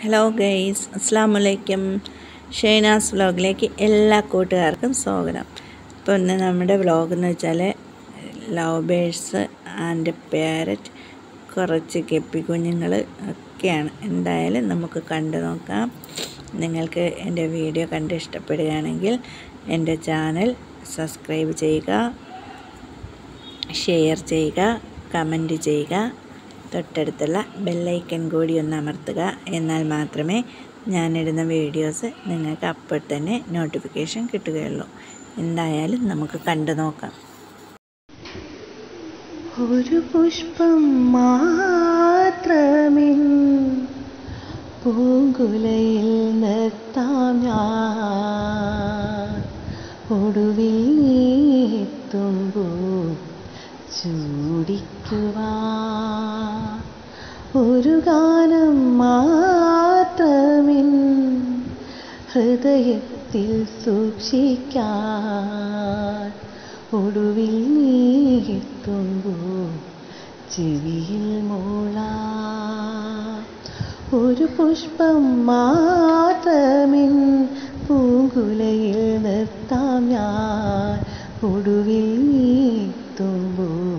hello guys അസ്സാം വലൈക്കും ഷെയ്നാസ് വ്ലോഗിലേക്ക് എല്ലാ കൂട്ടുകാർക്കും സ്വാഗതം ഇപ്പോൾ ഇന്ന് നമ്മുടെ വ്ലോഗ് എന്ന് വെച്ചാൽ ലവ് ബേഴ്സ് ആൻഡ് പാരറ്റ് കുറച്ച് കെപ്പി കുഞ്ഞുങ്ങൾ ഒക്കെയാണ് എന്തായാലും നമുക്ക് കണ്ടു നോക്കാം നിങ്ങൾക്ക് എൻ്റെ വീഡിയോ കണ്ട് ഇഷ്ടപ്പെടുകയാണെങ്കിൽ എൻ്റെ ചാനൽ സബ്സ്ക്രൈബ് ചെയ്യുക ഷെയർ ചെയ്യുക കമൻറ്റ് ചെയ്യുക തൊട്ടടുത്തുള്ള ബെല്ലൈക്കൻ കൂടി ഒന്ന് അമർത്തുക എന്നാൽ മാത്രമേ ഞാനിടുന്ന വീഡിയോസ് നിങ്ങൾക്ക് അപ്പോൾ തന്നെ നോട്ടിഫിക്കേഷൻ കിട്ടുകയുള്ളൂ എന്തായാലും നമുക്ക് കണ്ടു നോക്കാം ഒരു പുഷ്പം മാത്രമിൻ പൂങ്കുലയിൽ നിർത്താം ഞാൻ ഒടുവിൽ നീ എത്തുമ്പോൾ ചൂടിക്കുവാ ഒരു ഗാനം മാത്രമിൻ ഹൃദയത്തിൽ സൂക്ഷിക്കാൻ ഒടുവിൽ നീ എത്തുമ്പോൾ ചെവിയിൽ മൂള ഒരു പുഷ്പം മാത്രമിൻ പൂങ്കുലയിൽ നിർത്താം ഞാൻ ഒടുവിൽ നീ എത്തുമ്പോൾ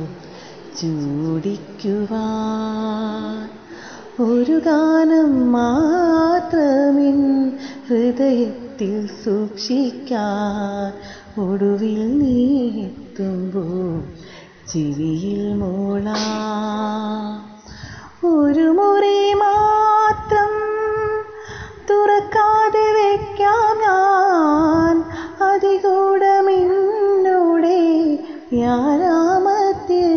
ചൂടിക്കുവാൻ ഒരു ഗാനം മാത്രമിൻ ഹൃദയത്തിൽ സൂക്ഷിക്കാൻ ഒടുവിൽ നീ എത്തുമ്പോൾ ചിരിയിൽ മൂള ഒരു മുറി മാത്രം തുറക്കാതെ വെക്കാം ഞാൻ അതികൂടമിന്നൂടെ വ്യാരാമത്തിൽ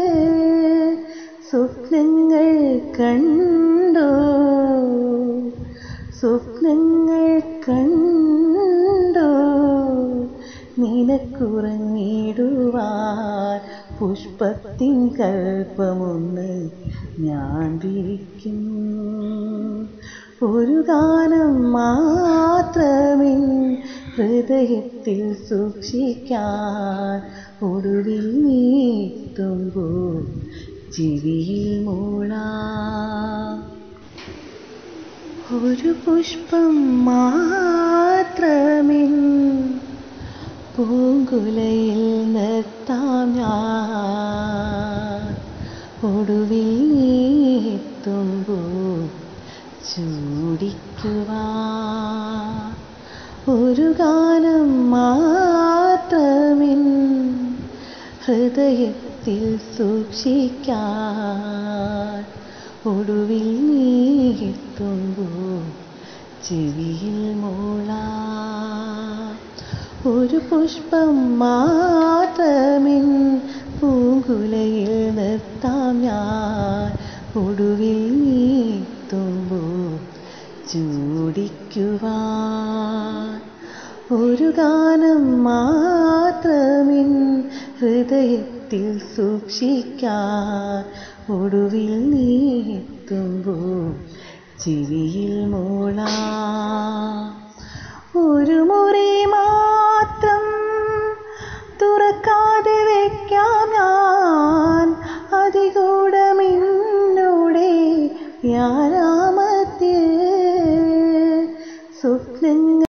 സ്വപ്നങ്ങൾ കണ്ടു സ്വപ്നങ്ങൾ കണ്ടു നിനക്കുറങ്ങിടുവാൻ പുഷ്പത്തിൻ കൽപ്പമൊന്ന് ഞാൻ വിരിക്കും ഒരു ഗാനം മാത്രമേ ഹൃദയത്തിൽ സൂക്ഷിക്കാൻ ഒടുവിൽ നീ എത്തുമ്പോൾ ചിരിയിൽ മൂളാം ഒരു പുഷ്പം മാത്രമിൻ പൂങ്കുലയിൽ നിർത്താം ഞാൻ ഒടുവിൽ നീ എത്തുമ്പോൾ ചൂടിക്കുവാ ഒരു ഗാനം മാത്രമിൻ ഹൃദയത്തിൽ സൂക്ഷിക്കാൻ ഒടുവിൽ നീ എത്തുമ്പോൾ ചെവിയിൽ മൂള ഒരു പുഷ്പം മാത്രമിൻ പൂങ്കുലയിൽ നിർത്താം ഞാൻ ഒടുവിൽ നീ എത്തുമ്പോൾ ചൂടിക്കുവാൻ ഒരു ഗാനം മാത്രമിൻ ഹൃദയത്തിൽ സൂക്ഷിക്കാൻ ഒടുവിൽ നീ എത്തുമ്പോൾ ചിരിയിൽ മൂള ഒരു മുറി മാത്രം